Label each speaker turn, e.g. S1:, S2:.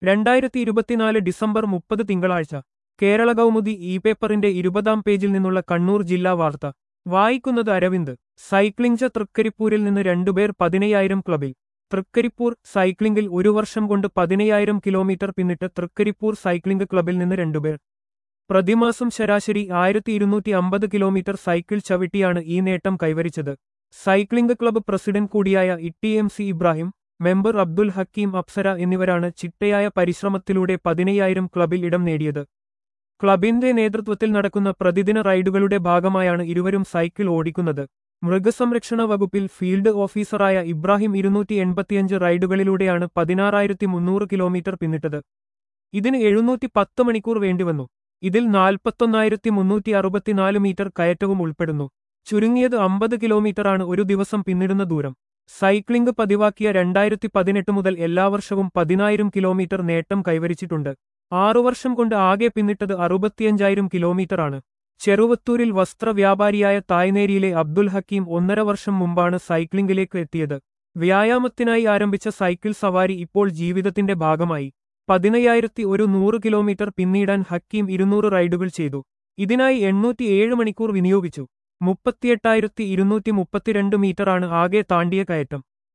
S1: രണ്ടായിരത്തി ഇരുപത്തിനാല് ഡിസംബർ മുപ്പത് തിങ്കളാഴ്ച കേരള കൗമുദി ഇ പേപ്പറിന്റെ ഇരുപതാം പേജിൽ നിന്നുള്ള കണ്ണൂർ ജില്ലാ വാർത്ത വായിക്കുന്നത് അരവിന്ദ് സൈക്ലിംഗ് തൃക്കരിപ്പൂരിൽ നിന്ന് രണ്ടുപേർ പതിനയ്യായിരം ക്ലബിൽ തൃക്കരിപ്പൂർ സൈക്ലിംഗിൽ ഒരു വർഷം കൊണ്ട് പതിനയ്യായിരം കിലോമീറ്റർ പിന്നിട്ട് തൃക്കരിപ്പൂർ സൈക്ലിംഗ് ക്ലബിൽ നിന്ന് രണ്ടുപേർ പ്രതിമാസം ശരാശരി ആയിരത്തി ഇരുന്നൂറ്റി അമ്പത് കിലോമീറ്റർ സൈക്കിൾ ചവിട്ടിയാണ് ഈ നേട്ടം കൈവരിച്ചത് സൈക്ലിംഗ് ക്ലബ്ബ് പ്രസിഡന്റ് കൂടിയായ Itty M C Ibrahim member Abdul Hakeem Apsara എന്നിവരാണ് ചിട്ടയായ പരിശ്രമത്തിലൂടെ പതിനയ്യായിരം ക്ലബിൽ ഇടം നേടിയത് ക്ലബിന്റെ നേതൃത്വത്തിൽ നടക്കുന്ന പ്രതിദിന റൈഡുകളുടെ ഭാഗമായാണ് ഇരുവരും സൈക്കിൾ ഓടിക്കുന്നത് മൃഗസംരക്ഷണ വകുപ്പിൽ ഫീൽഡ് ഓഫീസറായ ഇബ്രാഹിം ഇരുന്നൂറ്റി എൺപത്തിയഞ്ച് റൈഡുകളിലൂടെയാണ് പതിനാറായിരത്തി മുന്നൂറ് കിലോമീറ്റർ പിന്നിട്ടത് ഇതിന് എഴുന്നൂറ്റി പത്ത് മണിക്കൂർ വേണ്ടിവന്നു ഇതിൽ നാൽപ്പത്തൊന്നായിരത്തി മുന്നൂറ്റി അറുപത്തിനാല് മീറ്റർ കയറ്റവും ഉൾപ്പെടുന്നു ചുരുങ്ങിയത് അമ്പത് കിലോമീറ്ററാണ് ഒരു ദിവസം പിന്നിടുന്ന ദൂരം സൈക്ലിംഗ് പതിവാക്കിയ രണ്ടായിരത്തി പതിനെട്ട് മുതൽ എല്ലാ വർഷവും പതിനായിരം കിലോമീറ്റർ നേട്ടം കൈവരിച്ചിട്ടുണ്ട് ആറു വർഷം കൊണ്ട് ആകെ പിന്നിട്ടത് അറുപത്തിയഞ്ചായിരം കിലോമീറ്ററാണ് ചെറുവത്തൂരിൽ വസ്ത്രവ്യാപാരിയായ തായ്നേരിയിലെ അബ്ദുൽ ഹക്കീം ഒന്നര വർഷം മുമ്പാണ് സൈക്ലിംഗിലേക്ക് എത്തിയത് വ്യായാമത്തിനായി ആരംഭിച്ച സൈക്കിൾ സവാരി ഇപ്പോൾ ജീവിതത്തിന്റെ ഭാഗമായി പതിനയ്യായിരത്തി ഒരു നൂറ് കിലോമീറ്റർ പിന്നിടാൻ ഹക്കീം ഇരുന്നൂറ് റൈഡുകൾ ചെയ്തു ഇതിനായി എണ്ണൂറ്റിയേഴ് മണിക്കൂർ വിനിയോഗിച്ചു മുപ്പത്തിയെട്ടായിരത്തി ഇരുന്നൂറ്റി മുപ്പത്തിരണ്ട് മീറ്ററാണ് ആകെ താണ്ടിയ കയറ്റം